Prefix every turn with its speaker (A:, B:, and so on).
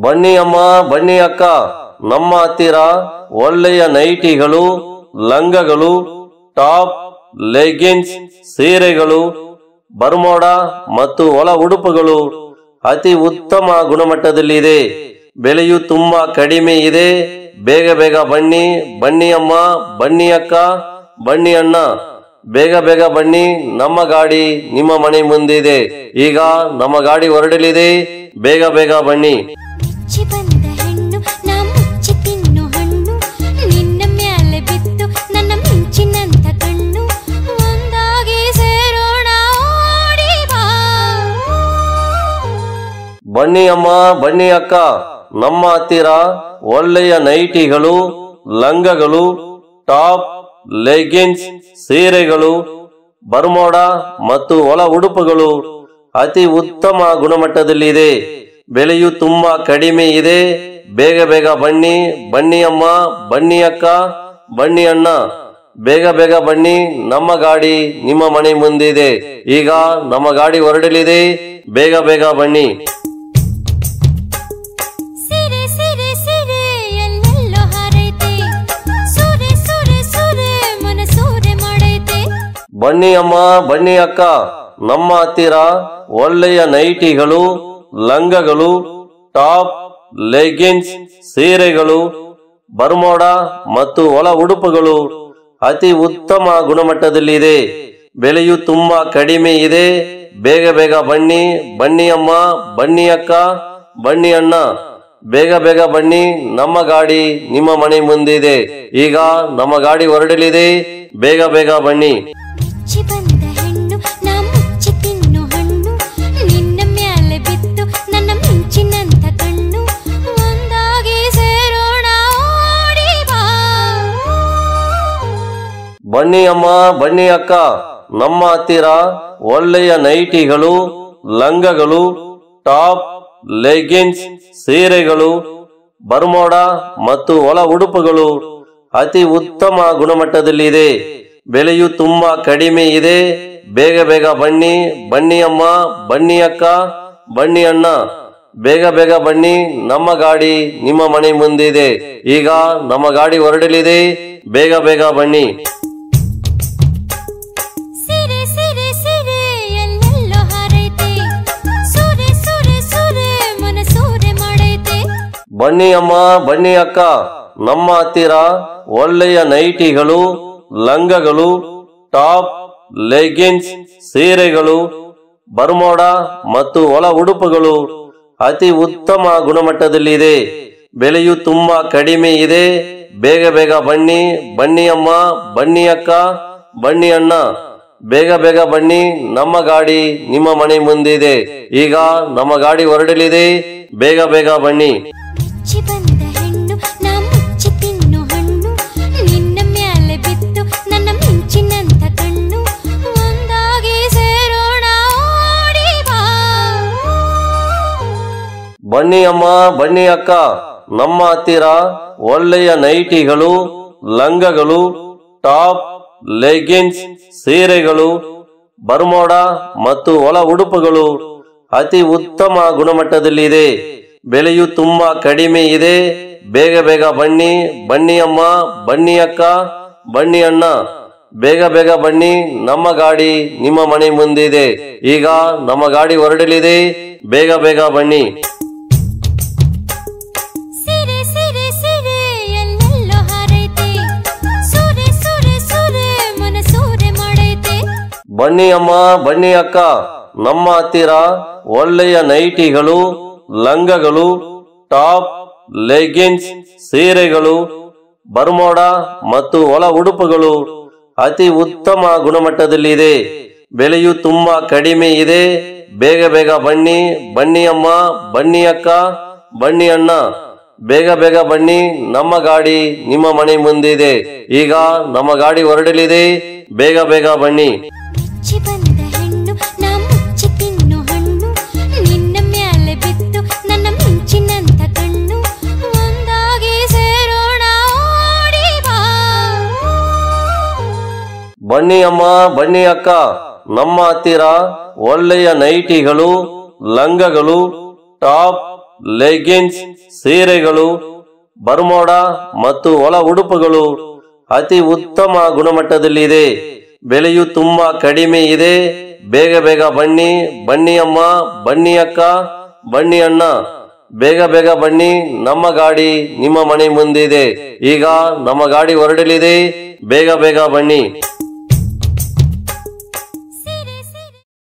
A: ಬನ್ನಿ ಅಮ್ಮ ಬನ್ನಿ ಅಕ್ಕ ನಮ್ಮ ಹತ್ತಿರ ಒಳ್ಳೆಯ ನೈಟಿಗಳು ಲಂಗಗಳು ಟಾಪ್ ಲೆಗಿನ್ಸ್ ಸೀರೆಗಳು ಬರ್ಮೋಡ ಮತ್ತು ಒಳ ಉಡುಪುಗಳು ಅತಿ ಉತ್ತಮ ಗುಣಮಟ್ಟದಲ್ಲಿದೆ ಬೆಲೆಯು ತುಂಬಾ ಕಡಿಮೆ ಇದೆ ಬೇಗ ಬೇಗ ಬನ್ನಿ ಬನ್ನಿ ಅಮ್ಮ ಬನ್ನಿ ಅಕ್ಕ ಬನ್ನಿ ಅಣ್ಣ ಬೇಗ ಬೇಗ ಬನ್ನಿ ನಮ್ಮ ಗಾಡಿ ನಿಮ್ಮ ಮನೆ ಮುಂದಿದೆ ಈಗ ನಮ್ಮ ಗಾಡಿ ಹೊರಡಲಿದೆ ಬೇಗ ಬೇಗ ಬನ್ನಿ
B: ಮುಚ್ಚಿ ಬಂದ ಹೆಣ್ಣು ನಾ ಮುಚ್ಚಿ ತಿನ್ನು ಹಣ್ಣು ನಿನ್ನ ಮ್ಯಾಲೆ ಬಿತ್ತು ನನ್ನ ಮಿಂಚಿನಂತ ಕಣ್ಣು ಒಂದಾಗಿ ಸೇರೋಣ ಓಡಿ ಬಾ
A: ಬನ್ನಿ ಅಮ್ಮ ಬನ್ನಿ ಅಕ್ಕ ನಮ್ಮ ಹತ್ತಿರ ಒಳ್ಳೆಯ ನೈಟಿಗಳು ಲಂಗಗಳು ಟಾಪ್ ಲೆಗಿನ್ಸ್ ಸೀರೆಗಳು ಬರ್ಮೋಡ ಮತ್ತು ಒಳ ಉಡುಪುಗಳು ಅತಿ ಉತ್ತಮ ಗುಣಮಟ್ಟದಲ್ಲಿದೆ ಬೆಲೆಯು ತುಂಬಾ ಕಡಿಮೆ ಇದೆ ಬೇಗ ಬೇಗ ಬನ್ನಿ ಬನ್ನಿ ಅಮ್ಮ ಬನ್ನಿ ಅಕ್ಕ ಬನ್ನಿ ಅಣ್ಣ ಬೇಗ ಬೇಗ ಬನ್ನಿ ನಮ್ಮ ಗಾಡಿ ನಿಮ್ಮ ಮನೆ ಮುಂದಿದೆ ಈಗ ನಮ್ಮ ಗಾಡಿ ಹೊರಡಲಿದೆ ಬೇಗ ಬೇಗ ಬನ್ನಿ
B: ಸಿರೆ ಸಿರೆ ಸಿರೆ ಎಲ್ಲೆಲ್ಲೋ ಹಾರೈತೆ ಸೂರೆ ಸೂರೆ ಸೂರೆ ಮನ ಸೂರೆ ಮಾಡೈತೆ
A: ಬನ್ನಿ ಅಮ್ಮ ಬನ್ನಿ ಅಕ್ಕ ನಮ್ಮ ಹತ್ತಿರ ಒಳ್ಳೆಯ ನೈಟಿಗಳು ಲಂಗಗಳು ಟಾಪ್ ಲೆಗಿನ್ಸ್ ಸೀರೆಗಳು ಬರ್ಮೋಡ ಮತ್ತು ಒಳ ಉಡುಪುಗಳು ಅತಿ ಉತ್ತಮ ಗುಣಮಟ್ಟದಲ್ಲಿದೆ ಬೆಲೆಯು ತುಂಬಾ ಕಡಿಮೆ ಇದೆ ಬೇಗ ಬೇಗ ಬನ್ನಿ ಬನ್ನಿ ಅಮ್ಮ ಬನ್ನಿ ಅಕ್ಕ ಬನ್ನಿ ಅಣ್ಣ ಬೇಗ ಬೇಗ ಬನ್ನಿ ನಮ್ಮ ಗಾಡಿ ನಿಮ್ಮ ಮನೆ ಮುಂದಿದೆ ಈಗ ನಮ್ಮ ಗಾಡಿ ಹೊರಡಲಿದೆ ಬೇಗ ಬೇಗ ಬನ್ನಿ
B: ಮುಚ್ಚಿ ಬಂದ ಹೆಣ್ಣು ನಾ ಮುಚ್ಚಿ ತಿನ್ನು ಹಣ್ಣು ನಿನ್ನ ಮ್ಯಾಲೆ ಬಿತ್ತು ನನ್ನ ಮಿಂಚಿನಂತ ಕಣ್ಣು ಒಂದಾಗಿ ಸೇರೋಣ ಓಡಿ ಬಾ
A: ಬನ್ನಿ ಅಮ್ಮ ಬನ್ನಿ ಅಕ್ಕ ನಮ್ಮ ಹತ್ತಿರ ಒಳ್ಳೆಯ ನೈಟಿಗಳು ಲಂಗಗಳು ಟಾಪ್ ಲೆಗಿನ್ಸ್ ಸೀರೆಗಳು ಬರ್ಮೋಡ ಮತ್ತು ಒಳ ಉಡುಪುಗಳು ಅತಿ ಉತ್ತಮ ಗುಣಮಟ್ಟದಲ್ಲಿದೆ ಬೆಲೆಯು ತುಂಬಾ ಕಡಿಮೆ ಇದೆ ಬೇಗ ಬೇಗ ಬನ್ನಿ ಬನ್ನಿ ಅಮ್ಮ ಬನ್ನಿ ಅಕ್ಕ ಬನ್ನಿ ಅಣ್ಣ ಬೇಗ ಬೇಗ ಬನ್ನಿ ನಮ್ಮ ಗಾಡಿ ನಿಮ್ಮ ಮನೆ ಮುಂದಿದೆ ಈಗ ನಮ್ಮ ಗಾಡಿ ಹೊರಡಲಿದೆ ಬೇಗ ಬೇಗ ಬನ್ನಿ
B: ಸಿರೆ ಸಿರೆ ಸಿರೆ ಎಲ್ಲೆಲ್ಲೋ ಹಾರೈತೆ ಸೂರೆ ಸೂರೆ ಸೂರೆ ಮನ ಸೂರೆ ಮಾಡೈತೆ
A: ಬನ್ನಿ ಅಮ್ಮ ಬನ್ನಿ ಅಕ್ಕ ನಮ್ಮ ಹತ್ತಿರ ಒಳ್ಳೆಯ ನೈಟಿಗಳು ಲಂಗಗಳು ಟಾಪ್ ಲೆಗಿನ್ಸ್ ಸೀರೆಗಳು ಬರ್ಮೋಡ ಮತ್ತು ಒಳ ಉಡುಪುಗಳು ಅತಿ ಉತ್ತಮ ಗುಣಮಟ್ಟದಲ್ಲಿದೆ ಬೆಲೆಯು ತುಂಬಾ ಕಡಿಮೆ ಇದೆ ಬೇಗ ಬೇಗ ಬನ್ನಿ ಬನ್ನಿ ಅಮ್ಮ ಬನ್ನಿ ಅಕ್ಕ ಬನ್ನಿ ಅಣ್ಣ ಬೇಗ ಬೇಗ ಬನ್ನಿ ನಮ್ಮ ಗಾಡಿ ನಿಮ್ಮ ಮನೆ ಮುಂದಿದೆ ಈಗ ನಮ್ಮ ಗಾಡಿ ಹೊರಡಲಿದೆ ಬೇಗ ಬೇಗ ಬನ್ನಿ
B: ಮುಚ್ಚಿ ಬಂದ ಹೆಣ್ಣು ನಾ ಮುಚ್ಚಿ ತಿನ್ನು ಹಣ್ಣು ನಿನ್ನ ಮ್ಯಾಲೆ ಬಿತ್ತು ನನ್ನ ಮಿಂಚಿನಂತ ಕಣ್ಣು ಒಂದಾಗಿ ಸೇರೋಣ ಓಡಿ ಬಾ
A: ಬನ್ನಿ ಅಮ್ಮ ಬನ್ನಿ ಅಕ್ಕ ನಮ್ಮ ಹತ್ತಿರ ಒಳ್ಳೆಯ ನೈಟಿಗಳು ಲಂಗಗಳು ಟಾಪ್ ಲೆಗಿನ್ಸ್ ಸೀರೆಗಳು ಬರ್ಮೋಡ ಮತ್ತು ಒಳ ಉಡುಪುಗಳು ಅತಿ ಉತ್ತಮ ಗುಣಮಟ್ಟದಲ್ಲಿದೆ ಬೆಲೆಯು ತುಂಬಾ ಕಡಿಮೆ ಇದೆ ಬೇಗ ಬೇಗ ಬನ್ನಿ ಬನ್ನಿ ಅಮ್ಮ ಬನ್ನಿ ಅಕ್ಕ ಬನ್ನಿ ಅಣ್ಣ ಬೇಗ ಬೇಗ ಬನ್ನಿ ನಮ್ಮ ಗಾಡಿ ನಿಮ್ಮ ಮನೆ ಮುಂದಿದೆ ಈಗ ನಮ್ಮ ಗಾಡಿ ಹೊರಡಲಿದೆ ಬೇಗ ಬೇಗ ಬನ್ನಿ
B: ಸಿರೆ ಸಿರೆ ಸಿರೆ ಎಲ್ಲೆಲ್ಲೋ ಹಾರೈತೆ ಸೂರೆ ಸೂರೆ ಸೂರೆ ಮನ ಸೂರೆ ಮಾಡೈತೆ
A: ಬನ್ನಿ ಅಮ್ಮ ಬನ್ನಿ ಅಕ್ಕ ನಮ್ಮ ಹತ್ತಿರ ಒಳ್ಳೆಯ ನೈಟಿಗಳು ಲಂಗಗಳು ಟಾಪ್ ಲೆಗಿನ್ಸ್ ಸೀರೆಗಳು ಬರ್ಮೋಡ ಮತ್ತು ಒಳ ಉಡುಪುಗಳು ಅತಿ ಉತ್ತಮ ಗುಣಮಟ್ಟದಲ್ಲಿದೆ ಬೆಲೆಯು ತುಂಬಾ ಕಡಿಮೆ ಇದೆ ಬೇಗ ಬೇಗ ಬನ್ನಿ ಬನ್ನಿ ಅಮ್ಮ ಬನ್ನಿ ಅಕ್ಕ ಬನ್ನಿ ಅಣ್ಣ ಬೇಗ ಬೇಗ ಬನ್ನಿ ನಮ್ಮ ಗಾಡಿ ನಿಮ್ಮ ಮನೆ ಮುಂದಿದೆ ಈಗ ನಮ್ಮ ಗಾಡಿ ಹೊರಡಲಿದೆ ಬೇಗ ಬೇಗ ಬನ್ನಿ
B: ಮುಚ್ಚಿ ಬಂದ ಹೆಣ್ಣು ನಾ ಮುಚ್ಚಿ ತಿನ್ನು ಹಣ್ಣು ನಿನ್ನ ಮ್ಯಾಲೆ ಬಿತ್ತು ನನ್ನ ಮಿಂಚಿನಂತ ಕಣ್ಣು ಒಂದಾಗಿ ಸೇರೋಣ ಓಡಿ ಬಾ
A: ಬನ್ನಿ ಅಮ್ಮ ಬನ್ನಿ ಅಕ್ಕ ನಮ್ಮ ಹತ್ತಿರ ಒಳ್ಳೆಯ ನೈಟಿಗಳು ಲಂಗಗಳು ಟಾಪ್ ಲೆಗಿನ್ಸ್ ಸೀರೆಗಳು ಬರ್ಮೋಡ ಮತ್ತು ಒಳ ಉಡುಪುಗಳು ಅತಿ ಉತ್ತಮ ಗುಣಮಟ್ಟದಲ್ಲಿದೆ ಬೆಲೆಯು ತುಂಬಾ ಕಡಿಮೆ ಇದೆ ಬೇಗ ಬೇಗ ಬನ್ನಿ ಬನ್ನಿ ಅಮ್ಮ ಬನ್ನಿ ಅಕ್ಕ ಬನ್ನಿ ಅಣ್ಣ ಬೇಗ ಬೇಗ ಬನ್ನಿ ನಮ್ಮ ಗಾಡಿ ನಿಮ್ಮ ಮನೆ ಮುಂದಿದೆ ಈಗ ನಮ್ಮ ಗಾಡಿ ಹೊರಡಲಿದೆ ಬೇಗ ಬೇಗ ಬನ್ನಿ